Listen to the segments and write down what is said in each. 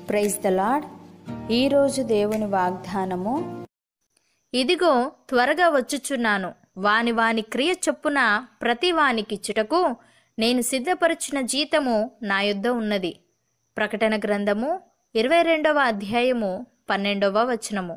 praise the lord ఈరోజు దేవుని వాగ్దానము ఇదిగో త్వరగా వచ్చుచున్నాను వాని వాని క్రియ చొప్పున ప్రతి వానికిచ్చుటకు నేను సిద్ధపరిచిన జీతము నా యొద్ద ఉన్నది ప్రకటన గ్రంథము ఇరవై రెండవ అధ్యాయము పన్నెండవ వచనము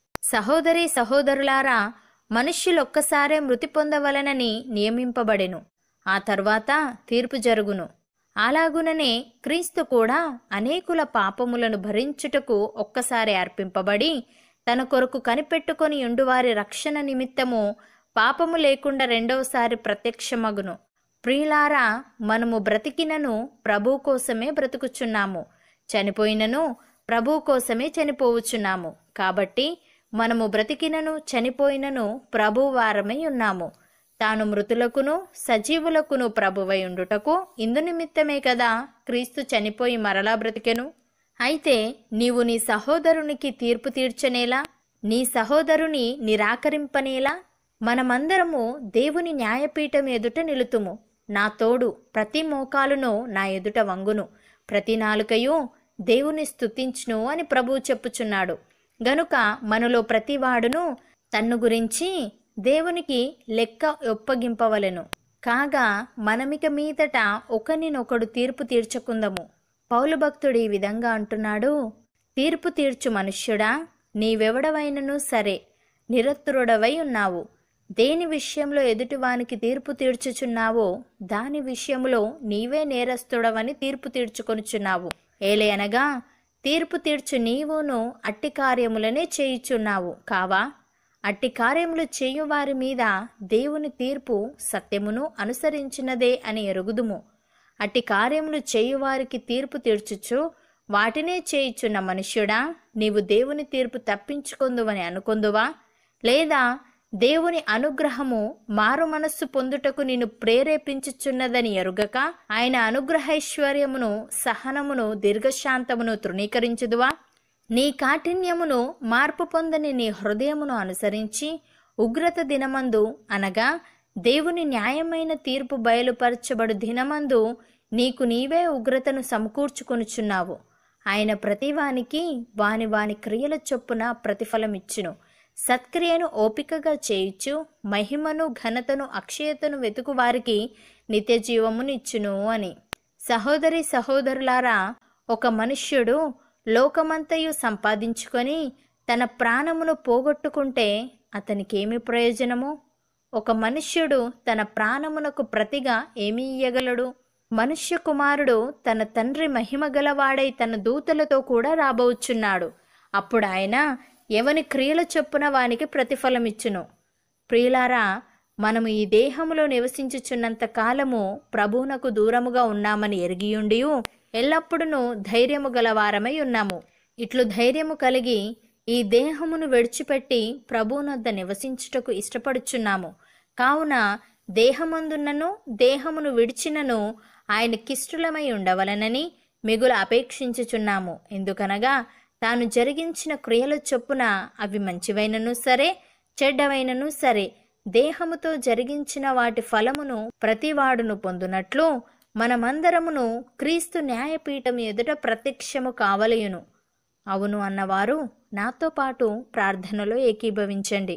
సహోదరి సహోదరులారా మనుష్యులొక్కసారే మృతి పొందవలనని నియమింపబడెను ఆ తర్వాత తీర్పు జరుగును అలాగుననే క్రీస్తు కూడా అనేకుల పాపములను భరించుటకు ఒక్కసారి అర్పింపబడి తన కొరకు కనిపెట్టుకొని ఉండువారి రక్షణ నిమిత్తము పాపము లేకుండా రెండవసారి ప్రత్యక్షమగును ప్రియులారా మనము బ్రతికినను ప్రభు కోసమే బ్రతుకుచున్నాము చనిపోయినను ప్రభు కోసమే చనిపోవచ్చున్నాము కాబట్టి మనము బ్రతికినను చనిపోయినను ప్రభు వారమై ఉన్నాము తాను మృతులకును సజీవులకును ప్రభువై ఉండుటకు ఇందు నిమిత్తమే కదా క్రీస్తు చనిపోయి మరలా బ్రతికెను అయితే నీవు నీ సహోదరునికి తీర్పు తీర్చనేలా నీ సహోదరుని నిరాకరింపనేలా మనమందరము దేవుని న్యాయపీఠం ఎదుట నిలుతుము నా తోడు ప్రతి మోకాలును నా ఎదుట వంగును ప్రతి నాలుకయు దేవుని స్తుతించును అని ప్రభువు చెప్పుచున్నాడు గనుక మనలో ప్రతివాడును తన్ను గురించి దేవునికి లెక్క ఒప్పగింపవలెను కాగా మనమిక మీదట ఒకరినొకడు తీర్పు తీర్చకుందము పౌలు భక్తుడు ఈ విధంగా అంటున్నాడు తీర్పు తీర్చు మనుష్యుడా నీవెవడవైనను సరే నిరత్తురుడవై ఉన్నావు దేని విషయంలో ఎదుటివానికి తీర్పు తీర్చుచున్నావో దాని విషయంలో నీవే నేరస్తుడవని తీర్పు తీర్చుకొనుచున్నావు ఏలయనగా తీర్పు తీర్చు నీవును అట్టి కార్యములనే చేయుచున్నావు కావా అట్టి కార్యములు చేయువారి మీద దేవుని తీర్పు సత్యమును అనుసరించినదే అని ఎరుగుదుము అట్టి కార్యములు చేయువారికి తీర్పు తీర్చుచు వాటినే చేయుచున్న మనుష్యుడా నీవు దేవుని తీర్పు తప్పించుకొందువని అనుకొందువా లేదా దేవుని అనుగ్రహము మారు మనస్సు పొందుటకు నిన్ను ప్రేరేపించుచున్నదని ఎరుగక ఆయన అనుగ్రహైశ్వర్యమును సహనమును దీర్ఘశాంతమును తృణీకరించుదువా నీ కాఠిన్యమును మార్పు పొందని నీ హృదయమును అనుసరించి ఉగ్రత దినమందు అనగా దేవుని న్యాయమైన తీర్పు బయలుపరచబడు దినమందు నీకు నీవే ఉగ్రతను సమకూర్చుకొనుచున్నావు ఆయన ప్రతివానికి వాని వాని క్రియల చొప్పున ప్రతిఫలమిచ్చును సత్క్రియను ఓపికగా చేయుచు మహిమను ఘనతను అక్షయతను వెతుకు వారికి నిత్య జీవమునిచ్చును అని సహోదరి సహోదరులారా ఒక మనుష్యుడు లోకమంతయు సంపాదించుకొని తన ప్రాణమును పోగొట్టుకుంటే అతనికేమి ప్రయోజనము ఒక మనుష్యుడు తన ప్రాణమునకు ప్రతిగా ఏమి ఇయ్యగలడు మనుష్య కుమారుడు తన తండ్రి మహిమ గలవాడై తన దూతలతో కూడా రాబోచున్నాడు అప్పుడు ఆయన ఎవని క్రియల చొప్పున వానికి ప్రతిఫలమిచ్చును ప్రియులారా మనము ఈ దేహములో నివసించుచున్నంత కాలము ప్రభువునకు దూరముగా ఉన్నామని ఎరిగియుండియు ఎల్లప్పుడూ ధైర్యము గలవారమై ఉన్నాము ఇట్లు ధైర్యము కలిగి ఈ దేహమును విడిచిపెట్టి ప్రభువునొద్ద నివసించుటకు ఇష్టపడుచున్నాము కావున దేహమందున్నను దేహమును విడిచినను ఆయనకిష్టులమై ఉండవలనని మిగులు అపేక్షించుచున్నాము ఎందుకనగా తాను జరిగించిన క్రియల చొప్పున అవి మంచివైనను సరే చెడ్డవైనను సరే దేహముతో జరిగించిన వాటి ఫలమును ప్రతివాడును పొందునట్లు మనమందరమును క్రీస్తు న్యాయపీఠం ఎదుట ప్రత్యక్షము కావలయును అవును అన్నవారు నాతో పాటు ప్రార్థనలో ఏకీభవించండి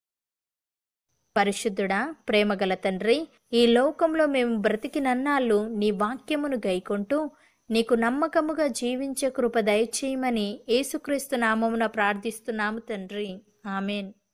పరిశుద్ధుడా ప్రేమగల తండ్రి ఈ లోకంలో మేము బ్రతికినన్నాళ్ళు నీ వాక్యమును గైకొంటూ నీకు నమ్మకముగా జీవించే కృప దయచేయమని యేసుక్రీస్తు నామమున ప్రార్థిస్తున్నాము తండ్రి ఆమెన్